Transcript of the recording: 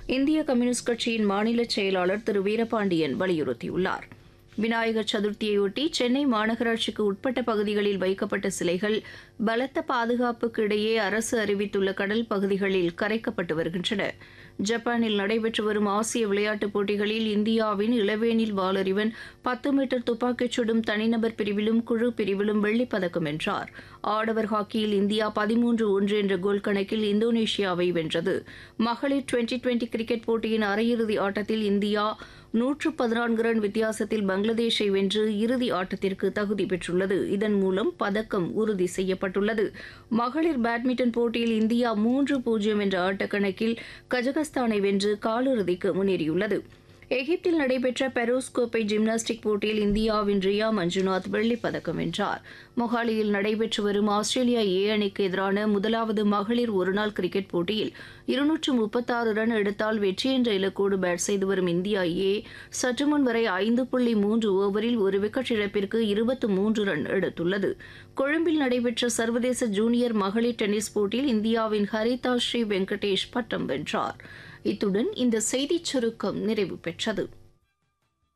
இந்திய கம்யூனிஸ்ட் கட்சியின் மாநில செயலாளர் திரு வீரபாண்டியன் வலியுறுத்தியுள்ளார் விநாயகர் சதுர்த்தியையொட்டி சென்னை மாநகராட்சிக்கு உட்பட்ட பகுதிகளில் வைக்கப்பட்ட சிலைகள் பலத்த பாதுகாப்புக்கு இடையே அரசு அறிவித்துள்ள கடல் பகுதிகளில் கரைக்கப்பட்டு வருகின்றன ஜப்பானில் நடைபெற்று வரும் ஆசிய விளையாட்டுப் போட்டிகளில் இந்தியாவின் இளவேனில் வாலறிவன் பத்து மீட்டர் துப்பாக்கிச் சுடும் தனிநபர் பிரிவிலும் குழு பிரிவிலும் வெள்ளிப் பதக்கம் வென்றார் ஆடவர் ஹாக்கியில் இந்தியா பதிமூன்று ஒன்று என்ற கோல் கணக்கில் இந்தோனேஷியாவை வென்றது மகளிர் டுவெண்டி டுவெண்டி கிரிக்கெட் போட்டியின் அரையிறுதி ஆட்டத்தில் இந்தியா நூற்று பதினான்கு ரன் வித்தியாசத்தில் பங்களாதேஷை வென்று இறுதி ஆட்டத்திற்கு தகுதி பெற்றுள்ளது இதன் மூலம் பதக்கம் உறுதி செய்யப்பட்டுள்ளது மகளிர் பேட்மிண்டன் போட்டியில் இந்தியா மூன்று பூஜ்ஜியம் என்ற ஆட்டக்கணக்கில் கஜகஸ்தானை வென்று காலிறுதிக்கு முன்னேறியுள்ளது எகிப்தில் நடைபெற்ற பெரோஸ் கோப்பை ஜிம்னாஸ்டிக் போட்டியில் இந்தியாவின் ரியா மஞ்சுநாத் வெள்ளிப் பதக்கம் வென்றார் மொஹாலியில் நடைபெற்று வரும் ஆஸ்திரேலியா ஏ அணிக்கு எதிரான முதலாவது மகளிர் ஒருநாள் கிரிக்கெட் போட்டியில் இருநூற்று முப்பத்தாறு ரன் எடுத்தால் வெற்றி என்ற இலக்கோடு பேட் செய்து வரும் இந்தியா ஏ சற்று முன் வரை ஐந்து புள்ளி மூன்று ஓவரில் ஒரு விக்கெட் இழப்பிற்கு இருபத்து மூன்று ரன் எடுத்துள்ளது கொழும்பில் நடைபெற்ற சர்வதேச ஜூனியர் மகளிர் டென்னிஸ் போட்டியில் இந்தியாவின் ஹரிதா ஸ்ரீ வெங்கடேஷ் பட்டம் வென்றார் இத்துடன் இந்த செய்திச் சுருக்கம் நிறைவு பெற்றது